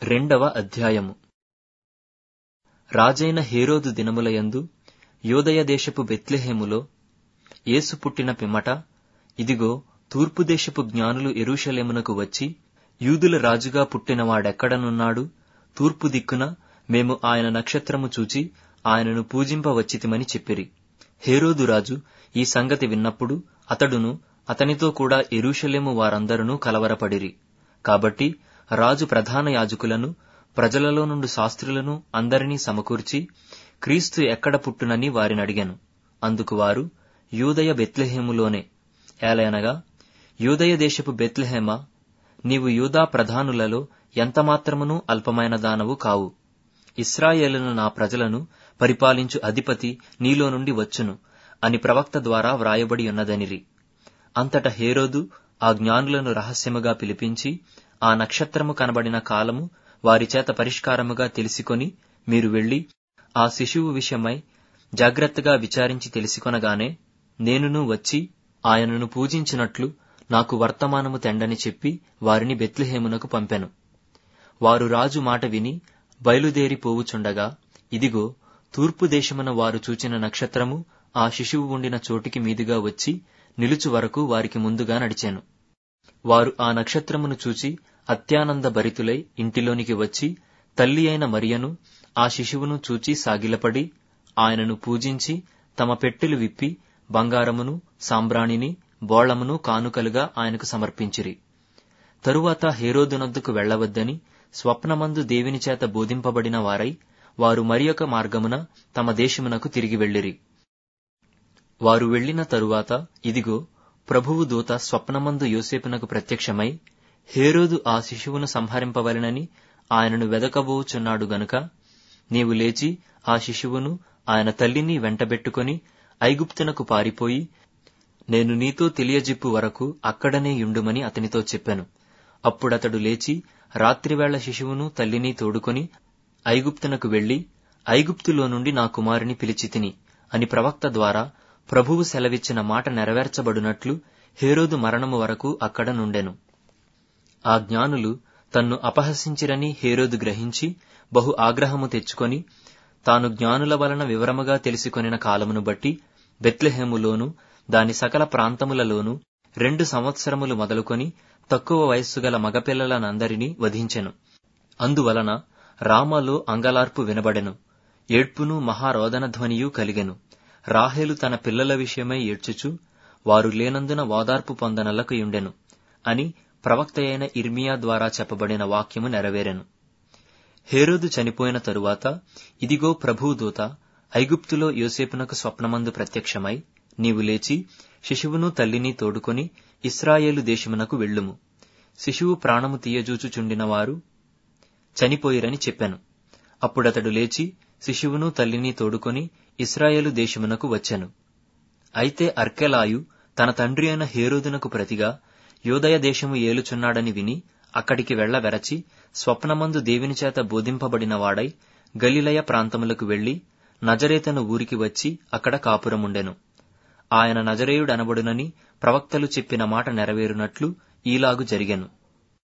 రెండవ అధ్యాయము రాజైన హేరోదు దినములయందు యోదయ దేశపు బెత్లెహేములో యేసు పుట్టిన పిమ్మట ఇదిగో తూర్పు దేశపు జ్ఞానులు ఎరుషలేమునకు వచ్చి యూదుల రాజుగా పుట్టినవాడెక్కడనున్నాడు తూర్పు దిక్కున మేము ఆయన నక్షత్రము చూచి ఆయనను పూజింపవచ్చితిమని చెప్పిరి హేరోదు రాజు ఈ సంగతి విన్నప్పుడు అతడును అతనితో కూడా ఎరుషలేము వారందరూ కలవరపడిరి కాబట్టి రాజు ప్రధాన యాజకులను ప్రజలలో నుండి శాస్త్రులను అందరినీ సమకూర్చి క్రీస్తు ఎక్కడ పుట్టునని వారినడిగాను అందుకు వారు యూదయ బెత్లెహేములోనే ఏలయనగా యూదయ దేశపు బెత్లెహేమ నీవు యూదా ప్రధానులలో ఎంతమాత్రమునూ అల్పమైన దానవు కావు ఇస్రాయేలును నా ప్రజలను పరిపాలించు అధిపతి నీలో నుండి వచ్చును అని ప్రవక్త ద్వారా వ్రాయబడి ఉన్నదనిరి అంతట హేరోదు ఆ జ్ఞానులను రహస్యముగా పిలిపించి ఆ నక్షత్రము కనబడిన కాలము వారి చేత పరిష్కారముగా తెలిసికొని మీరు వెళ్లి ఆ శిశువు విషయమై జాగ్రత్తగా విచారించి తెలిసికొనగానే నేనును వచ్చి ఆయనను పూజించినట్లు నాకు వర్తమానము తెండని చెప్పి వారిని బెత్లెహేమునకు పంపెను వారు రాజు మాట విని బయలుదేరి పోవుచుండగా ఇదిగో తూర్పు దేశమున వారు చూచిన నక్షత్రము ఆ శిశువు ఉండిన చోటికి మీదుగా వచ్చి నిలుచు వరకు వారికి ముందుగా నడిచాను వారు ఆ నక్షత్రమును చూచి అత్యానంద భరితులై ఇంటిలోనికి వచ్చి తల్లి అయిన మరియను ఆ శిశువును చూచి సాగిలపడి ఆయనను పూజించి తమ పెట్టెలు విప్పి బంగారమును సాంబ్రాణిని బోళమును కానుకలుగా ఆయనకు సమర్పించిరి తరువాత హేరోదునద్దుకు వెళ్లవద్దని స్వప్నమందు దేవుని చేత బోధింపబడిన వారై వారు మరియొక మార్గమున తమ దేశమునకు తిరిగి వెళ్లిరి వారు వెళ్లిన తరువాత ఇదిగో ప్రభువు దూత స్వప్నమందు యోసేపునకు ప్రత్యక్షమై హేరోదు ఆ శిశువును సంహరింపవలెనని ఆయనను వెదకబోచున్నాడు గనుక నీవు లేచి ఆ శిశువును ఆయన తల్లిని వెంటబెట్టుకొని ఐగుప్తునకు పారిపోయి నేను నీతో తెలియజిప్పు వరకు అక్కడనే యుండుమని అతనితో చెప్పాను అప్పుడతడు లేచి రాత్రివేళ శిశువును తల్లిని తోడుకొని ఐగుప్తునకు వెళ్లి ఐగుప్తులో నుండి నా కుమారుని పిలిచితిని అని ప్రవక్త ద్వారా ప్రభువు సెలవిచ్చిన మాట నెరవేర్చబడినట్లు హేరోదు మరణము వరకు అక్కడ నుండెను ఆ జ్ఞానులు తన్ను అపహసించిరని హేరోదు గ్రహించి బహు ఆగ్రహము తెచ్చుకొని తాను జ్ఞానుల వలన వివరముగా తెలిసికొనిన కాలమును బట్టి బెత్లెహేములోను దాని సకల ప్రాంతములలోనూ రెండు సంవత్సరములు మొదలుకొని తక్కువ వయస్సు గల మగపిల్లలనందరినీ వధించెను అందువలన రామాలో అంగలార్పు వినబడెను ఏడ్పును మహారోదన ధ్వనియూ కలిగెను రాహేలు తన పిల్లల విషయమై ఏడ్చుచు వారు లేనందున ఓదార్పు పొందనలకుయుండెను అని ప్రవక్త అయిన ఇర్మియా ద్వారా చెప్పబడిన వాక్యము నెరవేరెను హేరోదు చనిపోయిన తరువాత ఇదిగో ప్రభువు దూత ఐగుప్తులో యోసేపునకు స్వప్నమందు ప్రత్యక్షమై నీవు లేచి శిశువును తల్లిని తోడుకొని ఇస్రాయేలు దేశమునకు వెళ్ళుము శిశువు ప్రాణము తీయజూచుచుండిన వారు చనిపోయిరని చెప్పాను అప్పుడతడు లేచి శిశువును తల్లిని తోడుకొని ఇస్రాయేలు దేశమునకు వచ్చెను అయితే అర్కెలాయు తన తండ్రి అయిన హేరోదునకు ప్రతిగా యోదయ దేశము ఏలుచున్నాడని విని అక్కడికి వెళ్ల వెరచి స్వప్నమందు దేవుని చేత బోధింపబడిన వాడై గలిలయ ప్రాంతములకు వెళ్లి నజరేతను ఊరికి వచ్చి అక్కడ కాపురముండెను ఆయన నజరేయుడనబడునని ప్రవక్తలు చెప్పిన మాట నెరవేరునట్లు ఈలాగు జరిగెను